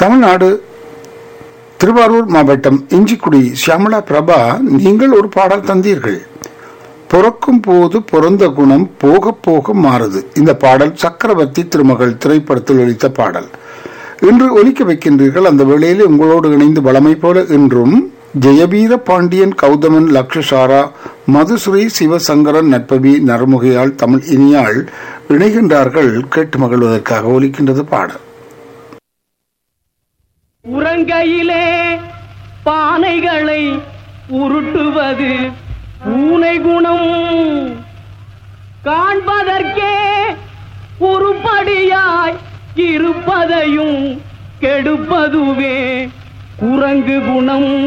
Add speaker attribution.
Speaker 1: தமிழ்நாடு திருவாரூர் மாவட்டம் இஞ்சிக்குடி சியாமலா பிரபா நீங்கள் ஒரு பாடல் தந்தீர்கள் பிறக்கும் போது பிறந்த குணம் போக போக மாறுது இந்த பாடல் சக்கரவர்த்தி திருமகள் திரைப்படத்தில் ஒலித்த பாடல் இன்று ஒலிக்க வைக்கின்றீர்கள் அந்த வேளையில் உங்களோடு இணைந்து வளமை போல இன்றும் ஜெயவீர பாண்டியன் கௌதமன் லக்ஷசாரா மதுஸ்ரீ சிவசங்கரன் நட்பவி நரமுகையாள் தமிழ் இனியாள் இணைகின்றார்கள் கேட்டு மகிழ்வதற்காக ஒலிக்கின்றது பாடல்
Speaker 2: உறங்கையிலே பானைகளை உருட்டுவது பூனை குணம் காண்பதற்கே உருப்படியாய் இருப்பதையும் கெடுப்பதுவே குரங்கு குணம்